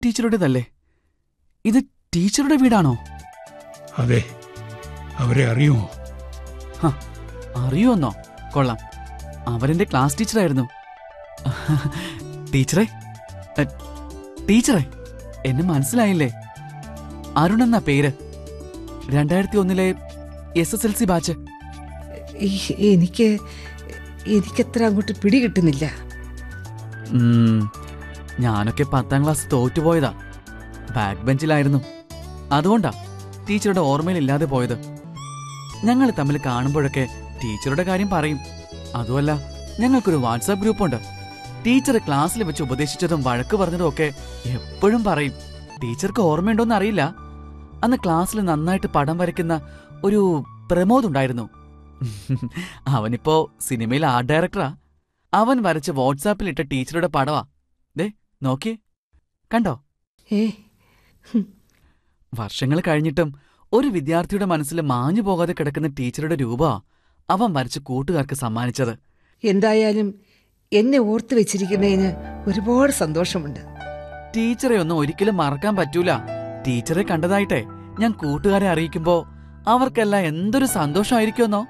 ടീച്ചറുടേതല്ലേ ഇത് ടീച്ചറുടെ വീടാണോ അതെ അവരെ അറിയുമോ ഹ, അറിയുമെന്നോ കൊള്ളാം അവരെന്റെ ക്ലാസ് ടീച്ചറായിരുന്നു ടീച്ചറെ എ, ടീച്ചറെ എന്നെ മനസ്സിലായില്ലേ അരുൺ എന്നാ പേര് രണ്ടായിരത്തി ഒന്നിലെ S S L C batch ഈ- എനിക്ക് എനിക്കത്ര അങ്ങോട്ട് പിടികിട്ടുന്നില്ല ഉം, ഞാനൊക്കെ പത്താം ക്ലാസ് തോറ്റുപോയതാ ബാക്ക് ബെഞ്ചിലായിരുന്നു അതുകൊണ്ടാ ടീച്ചറുടെ ഓർമ്മയിലില്ലാതെ പോയത് ഞങ്ങൾ തമ്മിൽ കാണുമ്പോഴൊക്കെ ടീച്ചറുടെ കാര്യം പറയും അതുമല്ല ഞങ്ങൾക്കൊരു വാട്സാപ്പ് ഗ്രൂപ്പുണ്ട് ടീച്ചർ ക്ലാസ്സിൽ വെച്ച് ഉപദേശിച്ചതും വഴക്ക് പറഞ്ഞതും ഒക്കെ എപ്പോഴും പറയും ടീച്ചർക്ക് ഓർമ്മയുണ്ടോന്ന് അറിയില്ല അന്ന് ക്ലാസ്സിൽ നന്നായിട്ട് പടം വരയ്ക്കുന്ന ഒരു പ്രമോദ് ഉണ്ടായിരുന്നു അവനിപ്പോ സിനിമയിൽ ആർട്ട് ഡയറക്ടറാ അവൻ വരച്ച് വാട്സാപ്പിൽ ഇട്ട ടീച്ചറുടെ പടവാ ദേ നോക്കിയേ കണ്ടോ ഏ വർഷങ്ങൾ കഴിഞ്ഞിട്ടും ഒരു വിദ്യാർത്ഥിയുടെ മനസ്സിൽ മാഞ്ഞു പോകാതെ കിടക്കുന്ന ടീച്ചറുടെ രൂപമാ അവൻ വരച്ച് കൂട്ടുകാർക്ക് സമ്മാനിച്ചത് എന്തായാലും എന്നെ ഓർത്തു വെച്ചിരിക്കുന്നതിന് ഒരുപാട് സന്തോഷമുണ്ട് ടീച്ചറെ ഒന്നും ഒരിക്കലും മറക്കാൻ പറ്റൂല ടീച്ചറെ കണ്ടതായിട്ടെ ഞാൻ കൂട്ടുകാരെ അറിയിക്കുമ്പോ അവർക്കെല്ലാം എന്തൊരു സന്തോഷമായിരിക്കുമെന്നോ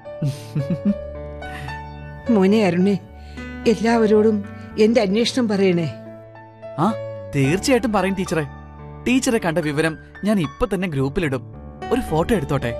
മോനെ അരുണേ എല്ലാവരോടും എന്റെ അന്വേഷണം പറയണേ ആ തീർച്ചയായിട്ടും പറയും ടീച്ചറെ ടീച്ചറെ കണ്ട വിവരം ഞാൻ ഇപ്പൊ തന്നെ ഗ്രൂപ്പിലിടും ഒരു ഫോട്ടോ എടുത്തോട്ടെ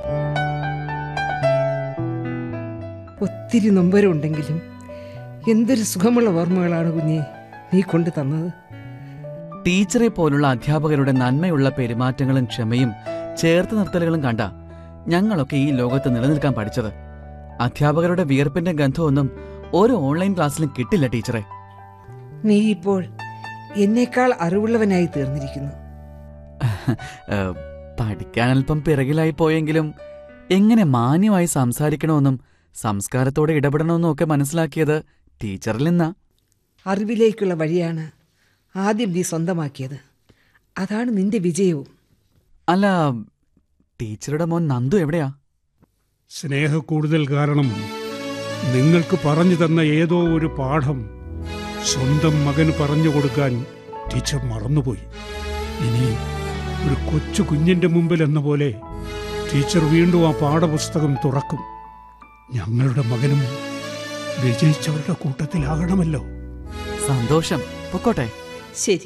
ഒത്തിരി നൊമ്പരമുണ്ടെങ്കിലും എന്തൊരു സുഖമുള്ള ഓർമ്മകളാണ് കുഞ്ഞെ നീ കൊണ്ടു തന്നത് ടീച്ചറെ പോലുള്ള അധ്യാപകരുടെ നന്മയുള്ള പെരുമാറ്റങ്ങളും ക്ഷമയും ചേർത്ത് നിർത്തലുകളും കണ്ട ഞങ്ങളൊക്കെ ഈ ലോകത്ത് നിലനിൽക്കാൻ പഠിച്ചത് അധ്യാപകരുടെ വിയർപ്പിന്റെ ഗന്ധമൊന്നും ഓരോ ഓൺലൈൻ ക്ലാസ്സിലും കിട്ടില്ല ടീച്ചറെ നീ ഇപ്പോൾ എന്നേക്കാൾ അറിവുള്ളവനായി തീർന്നിരിക്കുന്നു ഏഹ്, പഠിക്കാൻ അല്പം പിറകിലായി പോയെങ്കിലും എങ്ങനെ മാന്യമായി സംസാരിക്കണമെന്നും സംസ്കാരത്തോടെ ഇടപെടണമെന്നും ഒക്കെ മനസ്സിലാക്കിയത് ടീച്ചറിൽ നിന്നാ അറിവിലേക്കുള്ള വഴിയാണ് ആദ്യം നീ സ്വന്തമാക്കിയത് അതാണ് നിന്റെ വിജയവും അല്ല ടീച്ചറുടെ മോൻ നന്ദു എവിടെയാ സ്നേഹക്കൂടുതൽ കാരണം നിങ്ങൾക്ക് പറഞ്ഞു തന്ന ഏതോ ഒരു പാഠം സ്വന്തം മകന് പറഞ്ഞു കൊടുക്കാൻ ടീച്ചർ മറന്നുപോയി ഇനി ഒരു കൊച്ചു കുഞ്ഞിന്റെ മുമ്പിൽ എന്ന പോലെ ടീച്ചർ വീണ്ടും ആ പാഠപുസ്തകം തുറക്കും ഞങ്ങളുടെ മകനും വിജയിച്ചവരുടെ കൂട്ടത്തിലാകണമല്ലോ സന്തോഷം പൊക്കോട്ടെ ശരി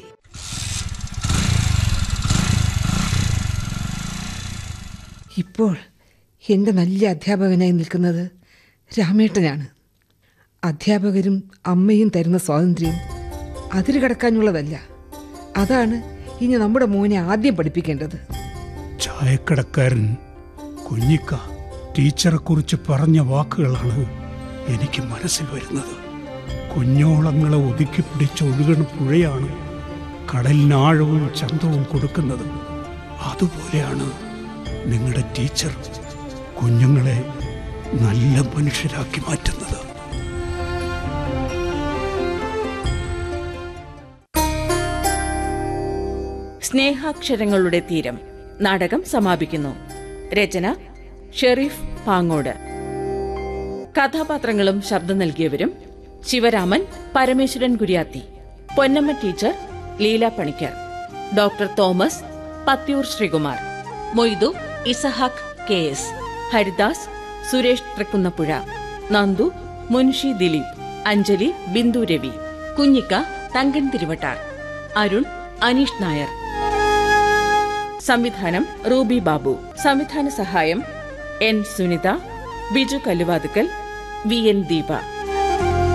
ഇപ്പോൾ എൻ്റെ നല്ല അധ്യാപകനായി നിൽക്കുന്നത് രാമേട്ടനാണ് അധ്യാപകരും അമ്മയും തരുന്ന സ്വാതന്ത്ര്യം അതിര് കടക്കാനുള്ളതല്ല അതാണ് ഇനി നമ്മുടെ മോനെ ആദ്യം പഠിപ്പിക്കേണ്ടത് ചായക്കടക്കാരൻ കുഞ്ഞിക്ക ടീച്ചറെക്കുറിച്ച് പറഞ്ഞ വാക്കുകളാണ് എനിക്ക് മനസ്സിൽ വരുന്നത് കുഞ്ഞോളങ്ങളെ ഒതുക്കി പിടിച്ച് ഒഴുകണ പുഴയാണ് കടലിന് ആഴവും ചന്തവും കൊടുക്കുന്നത് അതുപോലെയാണ് നിങ്ങളുടെ ടീച്ചർ കുഞ്ഞുങ്ങളെ നല്ല മനുഷ്യരാക്കി മാറ്റുന്നത് സ്നേഹാക്ഷരങ്ങളുടെ തീരം നാടകം സമാപിക്കുന്നു രചന ഷെറീഫ് പാങ്ങോട് കഥാപാത്രങ്ങളും ശബ്ദം നൽകിയവരും Sivaraman Parameswaran Kuriyathi Ponnamma teacher Leela Panicker doctor Thomas Pathiyoor Sreekumar Moidu Isahak K S Haridas Suresh Thrikkunnapuzha Nandu Munshi Dileep Anjali Bindu Ravi Kunjikka Thankan Thiruvattar Arun Aneesh Nair സംവിധാനം റൂബി ബാബു സംവിധാന സഹായം N Sunitha Biju Kalluvathukkal V N Deepa